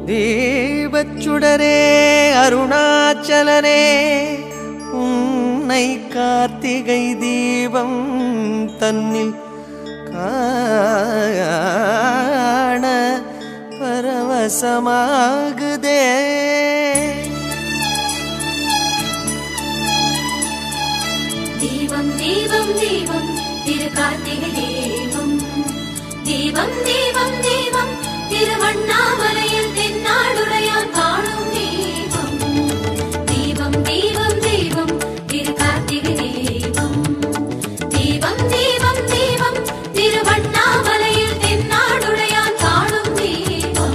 தீபச்சுடரே அருணாச்சலனே உன்னை கார்த்திகை தீபம் தன்னில் காண பரவசமாகுதே தீபம் தீபம் தீபம் திரு கார்த்திகை தீபம் தீபம் தீபம் தீபம் திருவண்ணாமலையில் தென்னாடுடையான் காணும் தீபம் தீபம் தீபம் தீபம் திரு கார்த்திகை தீபம் தீபம் தீபம் தீபம் திருவண்ணாமலையில் தென்னாடுடையான் காணும் தீபம்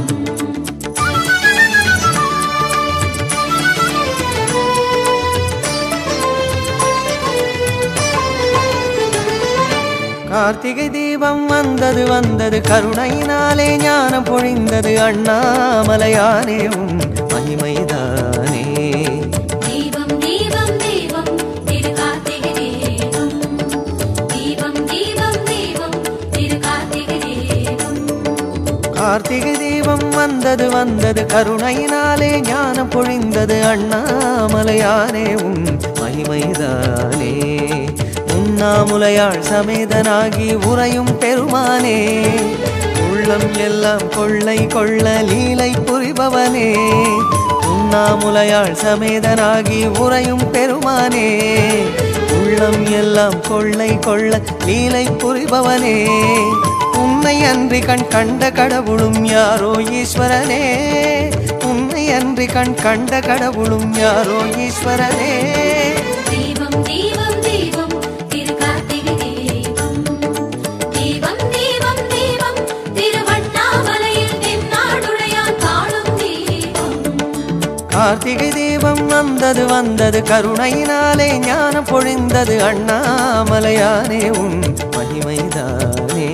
கார்த்திகை தீபம் வந்தது வந்தது கருணையினாலே ஞானம் பொழிந்தது அண்ணாமலையானே உன் மகிமைதானே தீபம் தீபம் தீபம் திரு கார்த்திகை தீபம் தீபம் தீபம் தீபம் திரு கார்த்திகை தீபம் கார்த்திகை தீபம் வந்தது வந்தது கருணையினாலே ஞானம் பொழிந்தது அண்ணாமலையானே உன் மகிமைதானே உண்ணாமுலையாள் சமேதனாகி உறையும் பெருமானே உள்ளம் எல்லாம் கொள்ளை கொள்ள லீலை புரிபவனே உண்ணாமுலையாள் சமேதனாகி உறையும் பெருமானே உள்ளம் எல்லாம் கொள்ளை கொள்ள லீலை புரிபவனே உன்னை அன்றி கண் கண்ட கடவுளும் யாரோ ஈஸ்வரனே உன்னை அன்றி கண் கண்ட கடவுளும் யாரோ ஈஸ்வரனே தீபம் தீபம் தீபம் திரு கார்த்திகை தீபம் தீபம் தீபம் தீபம் திருவண்ணாமலையில் தென்னாடுடையான் காணும் தீபம் கார்த்திகை தீபம் வந்தது வந்தது கருணையினாலே ஞானம் பொழிந்தது அண்ணாமலையானே உன் மகிமைதானே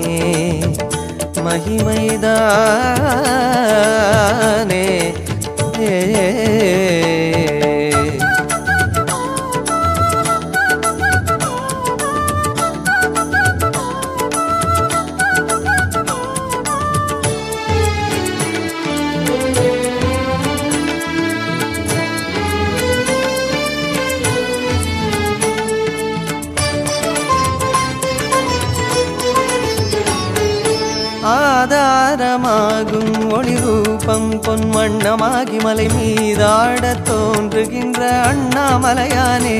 மகிமைதானே ஏ ஆதாரமாகும் ஒளி ரூபம் பொன் வண்ணமாகி மலை மீதாடத் தோன்றுகின்ற அண்ணாமலையானே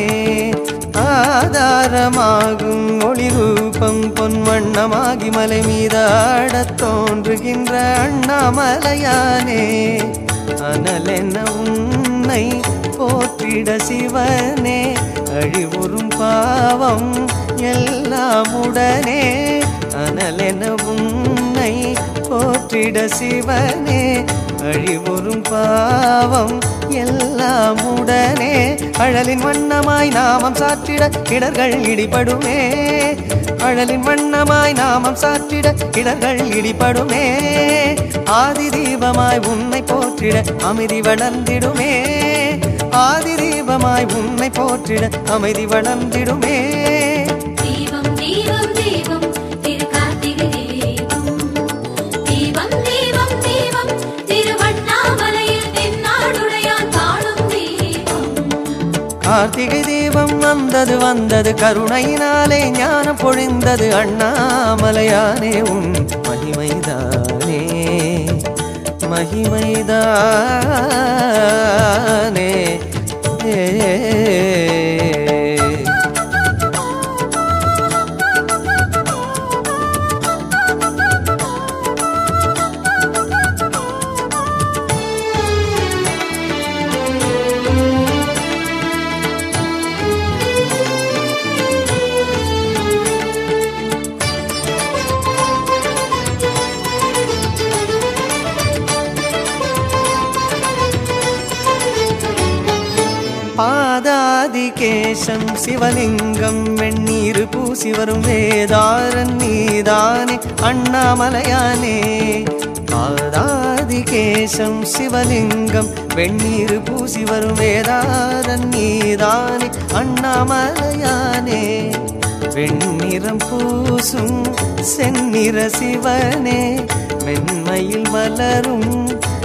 ஆதாரமாகும் ஒளி ரூபம் பொன் வண்ணமாகி மலை மீதாடத் தோன்றுகின்ற அண்ணாமலையானே அனலென உன்னை போற்றிட சிவனே அழிவுறும் பாவம் எல்லாம் உடனே அனலென உன்னை போற்றிட சிவனே அழிவுறும் பாவம் எல்லாம் உடனே அழலின் வண்ணமாய் நாமம் சாற்றிட இடர்கள் இடிபடுமே அழலின் வண்ணமாய் நாமம் சாற்றிட இடர்கள் இடிபடுமே ஆதி தீபமாய் உன்னை போற்றிட அமைதி வளர்ந்திடுமே ஆதி தீபமாய் உன்னை போற்றிட அமைதி வளர்ந்திடுமே தீபம் தீபம் தீபம் திரு கார்த்திகை தீபம் தீபம் தீபம் தீபம் திருவண்ணாமலையில் தென்னாடுடையான் காணும் தீபம் கார்த்திகை தீபம் வந்தது வந்தது கருணையினாலே ஞானம் பொழிந்தது அண்ணாமலையானே உன் மகிமைதானே மகிமைதானே ஏ பாதாதிகேசம் சிவலிங்கம் வெந்நீர் பூசி வரும் வேதாரன் நீதானே அண்ணாமலையானே பாதாதிகேசம் சிவலிங்கம் வெந்நீர் பூசி வரும் வேதாரன் நீதானே அண்ணாமலையானே வெண்ணிறம் பூசும் செந்நிற சிவனே மென்மையில் மலரும்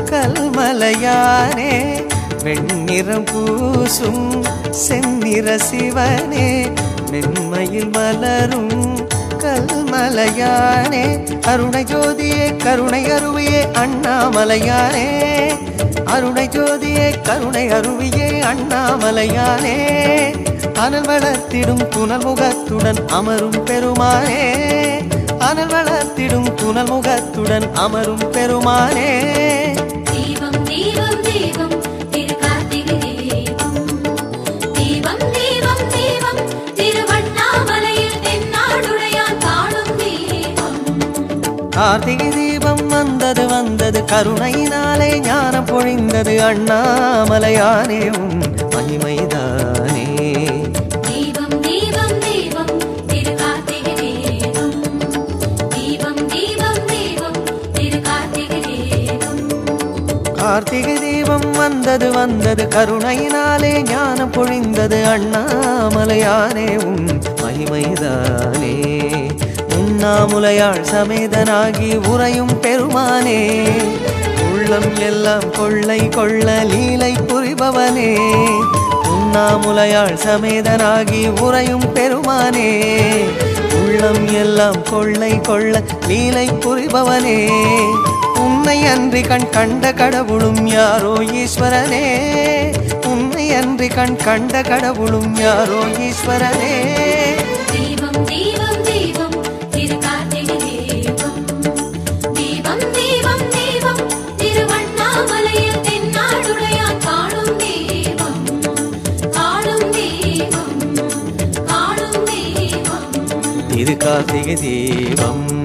கல்மலையானே வெண்ணிறம் பூசும் செந்நிற சிவனே மென்மையில் மலரும் கல்மலையானே அருணை ஜோதியே கருணை அருவியே அண்ணாமலையானே அருணை ஜோதியே கருணை அருவியே அண்ணாமலையானே அனல் வளர்த்திடும் புனல் முகத்துடன் அமரும் பெருமானே அனல் வளர்த்திடும் புனல் முகத்துடன் அமரும் பெருமானே தீபம் தீபம் தீபம் திரு கார்த்திகை தீபம் தீபம் தீபம் தீபம் திருவண்ணாமலையில் தென்னாடுடையான் காணும் தீபம் கார்த்திகை தீபம் வந்தது வந்தது கருணையினாலே ஞானம் பொழிந்தது அண்ணாமலையானே உன் மகிமைதானே தீபம் தீபம் தீபம் திரு கார்த்திகை தீபம் தீபம் தீபம் தீபம் திரு கார்த்திகை தீபம் கார்த்திகை தீபம் வந்தது வந்தது கருணையினாலே ஞானம் பொழிந்தது அண்ணாமலையானே உன் மகிமைதானே உண்ணாமுலையாள் சமேதனாகி உறையும் பெருமானே உள்ளம் எல்லாம் கொள்ளை கொள்ள லீலை புரிபவனே உண்ணாமுலையாள் சமேதனாகி உறையும் பெருமானே உள்ளம் எல்லாம் கொள்ளை கொள்ள லீலை புரிபவனே உன்னை அன்றி கண் கண்ட கடவுளும் யாரோ ஈஸ்வரனே உன்னை அன்றி கண் கண்ட கடவுளும் யாரோ ஈஸ்வரனே தீபம் தீபம் தீபம் திரு கார்த்திகை தீபம் தீபம் தீபம் தீபம் திருவண்ணாமலையில் தென்னாடுடையான் காணும் தீபம் காணும் தீபம் காணும் தீபம் இது கார்த்திகை தீபம்